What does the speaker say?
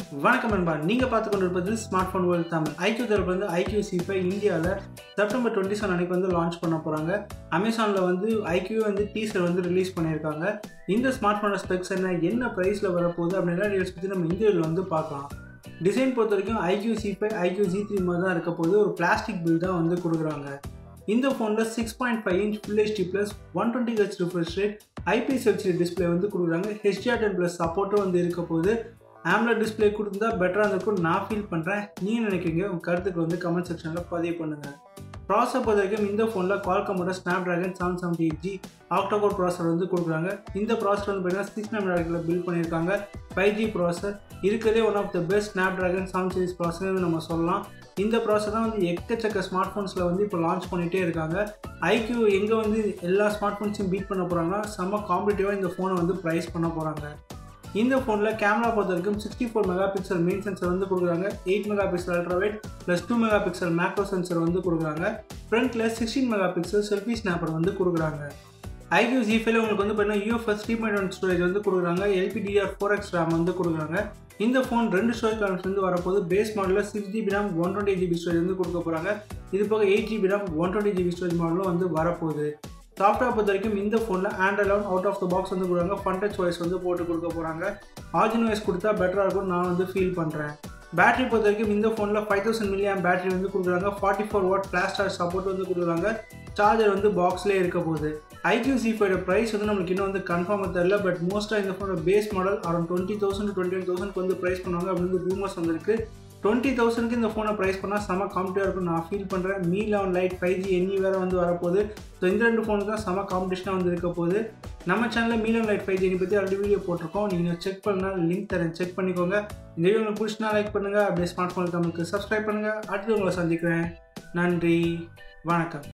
வணக்கம் நண்பா நீங்கள் பார்த்து கொண்டு இருப்பது smartphone world Tamil iQOO தரப்பு வந்து ஐக்யூ சி ஃபைவ் இந்தியாவில் செப்டம்பர் டுவெண்ட்டி செவன் அன்னைக்கு வந்து லான்ச் பண்ண போகிறாங்க அமேசானில் வந்து ஐக்யூ வந்து டீசர் வந்து ரிலீஸ் பண்ணியிருக்காங்க இந்த ஸ்மார்ட் ஃபோனோட ஸ்பெக்ஸ் என்ன என்ன ப்ரைஸில் வரப்போகுது அப்படின்னா டீல்ஸ் பற்றி நம்ம இந்த வீடியோவில் வந்து பார்க்கலாம் டிசைன் பொறுத்த வரைக்கும் iQOO Z five iQOO Z three மாதிரி தான் இருக்க போது ஒரு பிளாஸ்டிக் பில் தான் வந்து கொடுக்குறாங்க இந்த ஃபோனில் six point five inch full HD plus one twenty H refresh rate IPS HD display வந்து கொடுக்குறாங்க ஹெச்டிஆர் டென் ப்ளஸ் சப்போர்ட்டும் வந்து இருக்க போது ஆம்லெட் டிஸ்பிளே கொடுத்தா பெட்டராக இருந்திருக்கும் நான் ஃபீல் பண்ணுறேன் நீங்கள் நினைக்கிறீங்க உங்கள் கருத்துக்கு வந்து கமெண்ட் செக்ஷனில் பதிவு பண்ணுங்கள் ப்ராசர் பொறுத்த வரைக்கும் இந்த ஃபோனில் கால்கமோட Snapdragon seven seventy eight G octa core processor வந்து கொடுக்குறாங்க இந்த ப்ராசர் வந்து பார்த்தீங்கன்னா சிக்ஸ் நம்பர் பில்ட் பண்ணியிருக்காங்க ஃபைவ் ஜி ப்ராசர் இருக்கிறதே one of the best Snapdragon seven series processor நம்ம சொல்லலாம் இந்த ப்ராசர் தான் வந்து எக்கச்சக்க ஸ்மார்ட் ஃபோன்ஸில் வந்து இப்போ லான்ச் பண்ணிகிட்டே இருக்காங்க ஐக்யூ எங்கே வந்து எல்லா ஸ்மார்ட் ஃபோன்ஸையும் பீட் பண்ண போகிறாங்கன்னா செம்ம காம்படிட்டிவாக இந்த ஃபோனை வந்து ப்ரைஸ் பண்ண போகிறாங்க இந்த ஃபோனில் கேமரா பொறுத்த வரைக்கும் sixty four megapixel main sensor வந்து கொடுக்குறாங்க eight megapixel ultrawide plus two megapixel macro sensor வந்து கொடுக்குறாங்க ஃப்ரண்ட்டில் sixteen megapixel selfie snapper வந்து கொடுக்குறாங்க ஐக்யூ ஜிஃபைல உங்களுக்கு வந்து பார்த்தீங்கன்னா UFS three point one storage வந்து கொடுக்குறாங்க எல்பிடிஆர் ஃபோர் எக்ஸ் ரேம் வந்து கொடுக்குறாங்க இந்த ஃபோன் ரெண்டு ஸ்டோரேஜ் கார்ட்ஸ் வந்து வரப்போது பேஸ் மாடலில் six GB RAM one twenty GB storage வந்து கொடுக்க போகிறாங்க இது போக eight GB RAM one twenty GB storage மாடலும் வந்து வரப்போகுது சாஃப்ட்வேர் பொறுத்த வரைக்கும் இந்த ஃபோனில் Android eleven out of the box வந்து கொடுக்குறாங்க ஃபன் டச் வாய்ஸ் வந்து போட்டு கொடுக்க போகிறாங்க ஆர்ஜின் வாய்ஸ் கொடுத்தா பெட்டராக இருக்கும் நான் வந்து ஃபீல் பண்ணுறேன் பேட்டரி பொறுத்த வரைக்கும் இந்த ஃபோனில் ஃபைவ் தௌசண்ட் மில்லியம் பேட்டரி வந்து கொடுக்குறாங்க forty four watt flash charge support வந்து கொடுக்குறாங்க சார்ஜர் வந்து பாக்ஸ்லேயே இருக்க போகுது ஐக்யூ சி ஃபைவோட ப்ரைஸ் வந்து நம்மளுக்கு இன்னும் வந்து கன்ஃபார்மாக தெரில பட் மோஸ்ட்டாக இந்த ஃபோனோட base model around twenty thousand twenty one தௌசண்ட்க்கு வந்து ப்ரைஸ் பண்ணுவாங்க அப்படின்னு ரூமர்ஸ் வந்திருக்கு டுவெண்ட்டி தௌசண்ட்க்கு இந்த ஃபோனை ப்ரைஸ் பண்ணால் செம காம்படிட்டிவாக இருக்கும் நான் ஃபீல் பண்ணுறேன் Mi eleven lite five G எண்ணி வேறு வந்து வரப்போகுது ஸோ இந்த ரெண்டு ஃபோனு தான் செம காம்படிஷனாக வந்து இருக்க போகுது நம்ம சேனலில் Mi eleven lite five G பற்றி ஆல்ரெடி வீடியோ போட்டிருக்கோம் நீங்கள் செக் பண்ணால் லிங்க் தரேன் செக் பண்ணிக்கோங்க இந்த வீடியோ உங்களுக்கு பிடிச்சினா லைக் பண்ணுங்கள் அப்படியே ஸ்மார்ட் ஃபோன் தமிழுக்கு சப்ஸ்கிரைப் பண்ணுங்கள் அடுத்து உங்களை சந்திக்கிறேன் நன்றி வணக்கம்